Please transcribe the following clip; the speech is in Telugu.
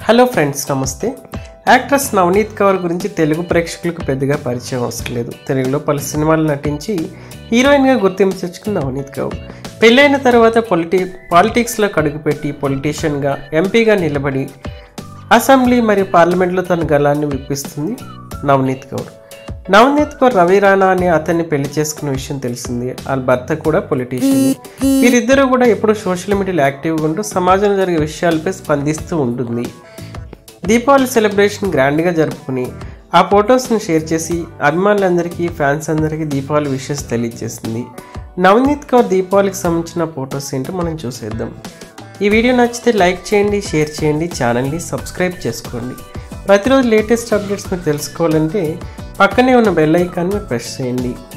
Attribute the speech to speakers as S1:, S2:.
S1: హలో ఫ్రెండ్స్ నమస్తే యాక్ట్రెస్ నవనీత్ కౌర్ గురించి తెలుగు ప్రేక్షకులకు పెద్దగా పరిచయం అవసరం లేదు తెలుగులో పలు సినిమాలు నటించి హీరోయిన్గా గుర్తింపు తెచ్చుకున్న నవనీత్ కౌర్ పెళ్ళైన తర్వాత పొలిటి పాలిటిక్స్లో కడుగుపెట్టి పొలిటీషియన్గా ఎంపీగా నిలబడి అసెంబ్లీ మరియు పార్లమెంట్లో తన గలాన్ని విప్పిస్తుంది నవనీత్ కౌర్ నవనీత్ కౌర్ రవి రాణా అనే అతన్ని పెళ్లి చేసుకున్న విషయం తెలిసింది వాళ్ళ భర్త కూడా పొలిటీషియన్ వీరిద్దరూ కూడా ఎప్పుడు సోషల్ మీడియాలో యాక్టివ్గా ఉంటూ సమాజంలో జరిగే విషయాలపై స్పందిస్తూ ఉంటుంది దీపావళి సెలబ్రేషన్ గ్రాండ్గా జరుపుకుని ఆ ఫొటోస్ని షేర్ చేసి అభిమానులందరికీ ఫ్యాన్స్ అందరికీ దీపావళి విషెస్ తెలియజేసింది నవనీత్ కౌర్ దీపావళికి సంబంధించిన ఫొటోస్ ఏంటో మనం చూసేద్దాం ఈ వీడియో నచ్చితే లైక్ చేయండి షేర్ చేయండి ఛానల్ని సబ్స్క్రైబ్ చేసుకోండి ప్రతిరోజు లేటెస్ట్ అప్డేట్స్ మీరు తెలుసుకోవాలంటే పక్కనే ఉన్న బెల్ ఐకాన్ మీరు ప్రెస్ చేయండి